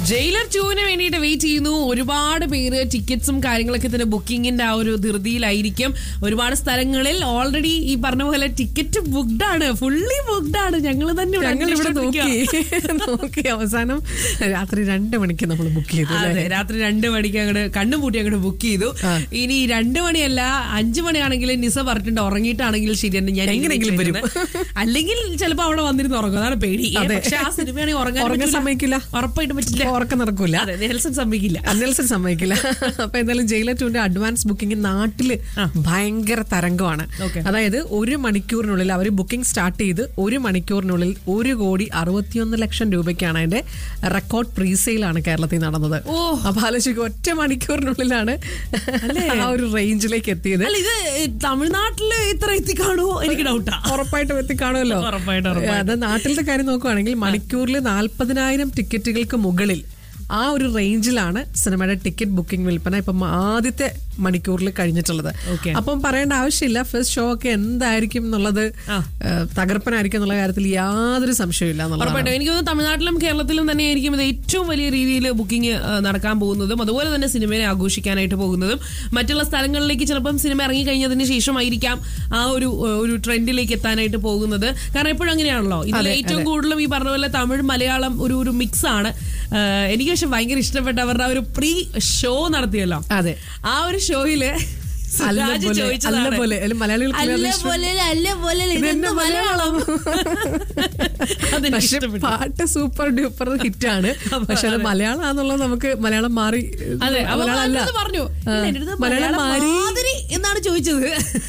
Jailer ടൂവിന് വേണ്ടിയിട്ട് wait ചെയ്യുന്നു ഒരുപാട് പേര് ടിക്കറ്റ്സും കാര്യങ്ങളൊക്കെ തന്നെ ബുക്കിങ്ങിന്റെ ആ ഒരു ധൃതിയിലായിരിക്കും ഒരുപാട് സ്ഥലങ്ങളിൽ ഓൾറെഡി ഈ പറഞ്ഞ പോലെ ടിക്കറ്റ് ബുക്ക്ഡ് ആണ് ഫുള്ളി ബുക്ക്ഡ് ആണ് ഞങ്ങൾ തന്നെ ഇവിടെ ഞങ്ങൾ ഇവിടെ നോക്കി അന്വേഷിച്ചിരിക്കുകയാ. നോക്കി അവസാനം രാത്രി രണ്ട് മണിക്ക് നമ്മൾ ബുക്ക് ചെയ്തു അതെ അല്ലേ? രാത്രി രണ്ട് മണിക്ക് അങ്ങോട്ട് കണ്ണുപൂട്ടി അങ്ങോട്ട് ബുക്ക് ചെയ്തു ആ. ഇനി രണ്ട് മണിയല്ല അഞ്ചു മണിയാണെങ്കിൽ നിസ പറഞ്ഞിട്ടുണ്ട് ഉറങ്ങിയിട്ടാണെങ്കിൽ ശരിയാണ് ഞാൻ എങ്ങനെയെങ്കിലും വരും. വരുന്നത്. അല്ലെങ്കിൽ ചിലപ്പോ അവിടെ വന്നിരുന്ന് ഉറങ്ങും അതാണ് പേടി ഏ, അതെ. പക്ഷെ ആ സിനിമയാണെങ്കിൽ ഉറങ്ങാൻ ഉറങ്ങാൻ പറ്റൂല. സമ്മതിക്കില്ല. ഉറപ്പായിട്ടും പറ്റില്ല ഉറക്കം നടക്കൂല അതെ നെൽസൺ സമ്മതിക്കില്ല അന്നൽസൺ സമ്മതിക്കില്ല അപ്പൊ എന്തായാലും ജയിലർ ടൂന്റെ അഡ്വാൻസ് ബുക്കിംഗ് നാട്ടില് ഭയങ്കര തരംഗമാണ് Okay. അതായത് ഒരു മണിക്കൂറിനുള്ളിൽ അവർ ബുക്കിംഗ് സ്റ്റാർട്ട് ചെയ്ത് ഒരു മണിക്കൂറിനുള്ളിൽ ഒരു കോടി അറുപത്തിയൊന്ന് ലക്ഷം രൂപയ്ക്കാണ് അതിന്റെ റെക്കോർഡ് പ്രീസെയിലാണ് കേരളത്തിൽ നടന്നത് ഓ. അപ്പൊ ആലോചിക്കും ഒറ്റ മണിക്കൂറിനുള്ളിലാണ് ആ ഒരു റേഞ്ചിലേക്ക് എത്തിയത് അല്ല ഇത് തമിഴ്നാട്ടില് ഇത്ര എത്തിക്കാണോ എനിക്ക് ഡൗട്ടാ ഉറപ്പായിട്ടും എത്തിക്കാണുമല്ലോ ഉറപ്പായിട്ടും, ഉറപ്പായിട്ടും. അത് നാട്ടിലത്തെ കാര്യം നോക്കുവാണെങ്കിൽ മണിക്കൂറിൽ നാൽപ്പതിനായിരം ടിക്കറ്റുകൾക്ക് മുകളിൽ ആ ഒരു റേഞ്ചിലാണ് സിനിമയുടെ ടിക്കറ്റ് ബുക്കിംഗ് വിൽപ്പന ഇപ്പം ആദ്യത്തെ മണിക്കൂറിൽ കഴിഞ്ഞിട്ടുള്ളത് Okay. അപ്പം പറയേണ്ട ആവശ്യമില്ല ഫസ്റ്റ് ഷോ ഒക്കെ എന്തായിരിക്കും എന്നുള്ളത് ആ. ഏഹ്, തകർപ്പനായിരിക്കും എന്നുള്ള കാര്യത്തിൽ യാതൊരു സംശയമില്ല എന്നുള്ളതാണ് ഉറപ്പായിട്ടും എനിക്ക് തോന്നുന്നു തമിഴ്നാട്ടിലും കേരളത്തിലും തന്നെ ആയിരിക്കും ഇത് ഏറ്റവും വലിയ രീതിയിൽ ബുക്കിംഗ് നടക്കാൻ പോകുന്നതും അതുപോലെ തന്നെ സിനിമയെ ആഘോഷിക്കാനായിട്ട് പോകുന്നതും മറ്റുള്ള സ്ഥലങ്ങളിലേക്ക് ചിലപ്പം സിനിമ ഇറങ്ങി കഴിഞ്ഞതിന് ശേഷമായിരിക്കാം ആ ഒരു ഏഹ്, ഒരു ട്രെൻഡിലേക്ക് എത്താനായിട്ട് പോകുന്നത് കാരണം എപ്പോഴും അങ്ങനെയാണല്ലോ ഇതിൽ അതെ, ഏറ്റവും അതെ. കൂടുതലും ഈ പറഞ്ഞ പോലെ തമിഴ് മലയാളം ഒരു ഒരു മിക്സ് ആണ് ഏഹ്, എനിക്ക് പക്ഷെ ഭയങ്കര ഇഷ്ടപ്പെട്ട അവരുടെ ആ ഒരു പ്രീ ഷോ നടത്തിയല്ലോ അതെ ആ ഒരു ഷോയില് അല്ല സുരാജ് പോലെ, ചോദിച്ചതാണ്. അല്ല പോലെ. അല്ല, മലയാളികൾക്ക് അല്ല വേറെ ഇഷ്ടം- പോലെ, അല്ല പോലെ, ഇതെന്താ ഇതെന്താ മലയാളം അതെനിക്ക് പക്ഷെ ഇഷ്ടപ്പെട്ടു. പാട്ട് സൂപ്പർ ഡ്യൂപ്പർ ഹിറ്റാണ് അപ്പൊ പക്ഷെ അത് അതെ. മലയാളം ആണെന്നുള്ളത് നമുക്ക് മലയാളം മാറി അതെ അപ്പൊ മലയാളം അല്ല അത് പറഞ്ഞു ആ, ഇല്ല, എൻ്റെ അടുത്ത് മലയാളം മലയാളം മാറി മാതിരി എന്നാണ് ചോദിച്ചത്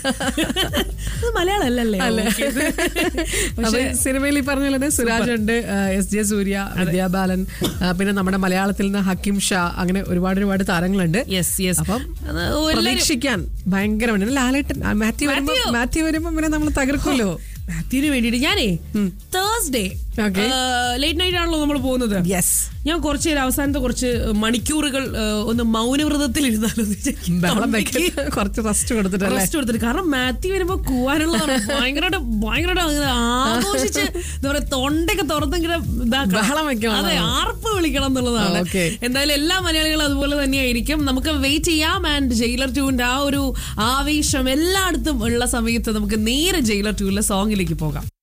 ഇത് മലയാളം അല്ലല്ലേ അല്ല. ഓക്കേ. അപ്പൊ പക്ഷേ സിനിമയിൽ ഈ പറഞ്ഞ പോലെ തന്നെ സുരാജ് ഉണ്ട് എസ് ജെ സൂര്യ വിദ്യാബാലൻ ആ, പിന്നെ നമ്മുടെ മലയാളത്തിൽ നിന്ന് ഹക്കിം ഷാ അങ്ങനെ ഒരുപാട് ഒരുപാട് താരങ്ങളുണ്ട് യെസ് യെസ് അപ്പം അത് എല്ലാവരും- പ്രതീക്ഷിക്കാൻ ഭയങ്കരമാണ് ലാലേട്ടൻ ആ, മാത്യു വരുമ്പോ മാത്യു. മാത്യു വരുമ്പോ പിന്നെ നമ്മൾ തകർക്കുമല്ലോ മാത്യുവിന് വേണ്ടിയിട്ട് ഞാനേ തേഴ്സ്ഡേ Okay. ലേറ്റ് നൈറ്റ് ആണല്ലോ നമ്മൾ പോകുന്നത് യെസ് ഞാൻ കുറച്ച് നേരം അവസാനത്തെ കുറച്ച് മണിക്കൂറുകൾ ആ, ഒന്ന് മൗനവ്രതത്തിൽ ഇരുന്നാലോ ബഹളം വെക്കാൻ കുറച്ച് റെസ്റ്റ് കൊടുത്തിട്ടല്ലേ റെസ്റ്റ് കൊടുത്തിട്ട് കാരണം മാത്യു വരുമ്പോ കൂവാനുള്ളതാണ് ഭയങ്കരമായിട്ട് ഭയങ്കരമായിട്ട് അങ്ങനെ ആഘോഷിച്ച് എന്താ പറയാ തൊണ്ടയൊക്കെ തുറന്നിങ്ങനെ ഇതാക്കണം. ബഹളം വെക്കണം. അതെ ആർപ്പ് വിളിക്കണം എന്നുള്ളതാണ് ആ, okay. എന്തായാലും എല്ലാ മലയാളികളും അതുപോലെ തന്നെയായിരിക്കും നമുക്ക് വെയിറ്റ് ചെയ്യാം ആൻഡ് ജയിലർ ടൂവിന്റെ ആ ഒരു ആവേശം എല്ലായിടത്തും ഉള്ള സമയത്ത് നമുക്ക് നേരെ ജയിലർ ടൂവിലെ സോങ്ങിലേക്ക് പോകാം